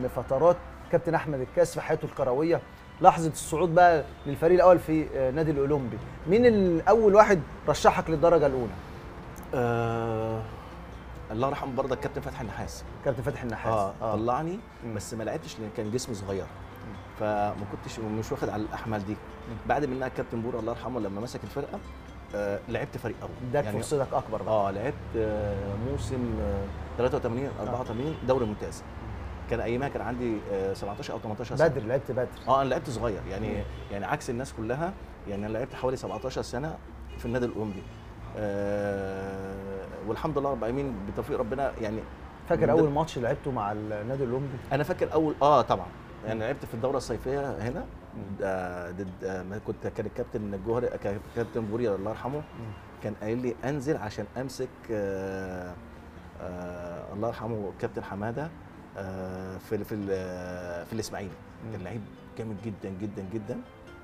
من فترات كابتن احمد الكاس في حياته الكرويه لحظه الصعود بقى للفريق الاول في آه، نادي الاولمبي مين الاول واحد رشحك للدرجه الاولى آه الله يرحمه برضه الكابتن فتحي النحاس كابتن فتحي النحاس اه طلعني مم. بس ما لعبتش لان كان جسمي صغير فما كنتش مش واخد على الاحمال دي بعد منها الكابتن بورا الله يرحمه لما مسك الفرقه آه لعبت فريق اول اداك فرصتك اكبر بقى اه لعبت آه موسم آه 83 84 دوري ممتاز كان ايامها كان عندي آه 17 او 18 سنه بدري لعبت بدري اه انا لعبت صغير يعني مم. يعني عكس الناس كلها يعني انا لعبت حوالي 17 سنه في النادي الاولمبي آه والحمد لله رب العالمين بتوفيق ربنا يعني فاكر من اول ضمن- ماتش لعبته مع النادي الاولمبي انا فاكر اول اه طبعا يعني لعبت في الدوره الصيفيه هنا آه، ضد آه، ما كنت كان الكابتن الجوهري كان الكابتن بوري الله يرحمه كان قايل لي انزل عشان امسك آه آه الله يرحمه الكابتن حماده آه في في ال- في الاسماعيلي كان لعيب جامد جدا جدا جدا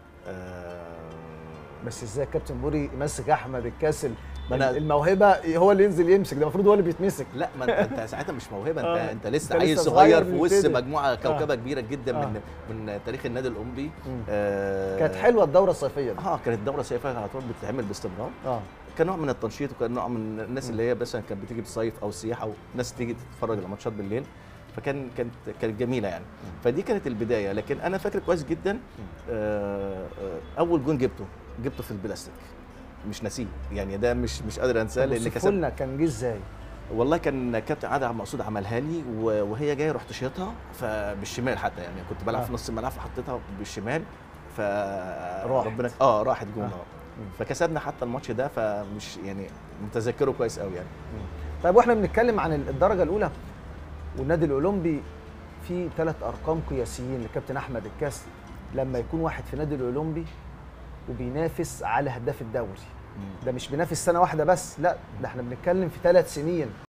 آه بس ازاي كابتن بوري ماسك احمد الكاسل ما أنا- الموهبه هو اللي ينزل يمسك ده المفروض هو اللي بيتمسك لا ما انت انت ساعتها مش موهبه انت آه. انت لسه أنت عيل لسه صغير صغير في وسط بتبتدي. مجموعه كوكبه كبيره جدا آه. من من تاريخ النادي الاولمبي مم. آه كانت حلوه الدوره الصيفيه دي اه كانت الدوره الصيفيه على طول بتتعمل باستمرار اه كان نوع من التنشيط وكان نوع من الناس اللي هي مثلا كانت بتيجي بالصيف او السياحه او ناس تيجي تتفرج على ماتشات بالليل فكان كانت كانت جميله يعني فدي كانت البدايه لكن انا فاكر كويس جدا آه، آه، اول جون جبته جبته في البلاستيك مش ناسيه يعني ده مش مش قادر انساه لان وصفوا كسب لنا كان جه ازاي والله كان كابتن عادل عبد المقصود عملها لي و- وهي جايه رحت شيطها فبالشمال حتى يعني كنت بلعب آه. في نص الملعب فحطيتها بالشمال ف راحت. ربنا اه راحت جون آه. اه فكسبنا حتى الماتش ده فمش يعني متذكره كويس قوي يعني طيب واحنا بنتكلم عن الدرجه الاولى والنادي الاولمبي في ثلاث ارقام قياسيين لكابتن احمد الكاس لما يكون واحد في النادي الاولمبي وبينافس على هداف الدوري ده مش بينافس سنه واحده بس لا ده احنا بنتكلم في ثلاث سنين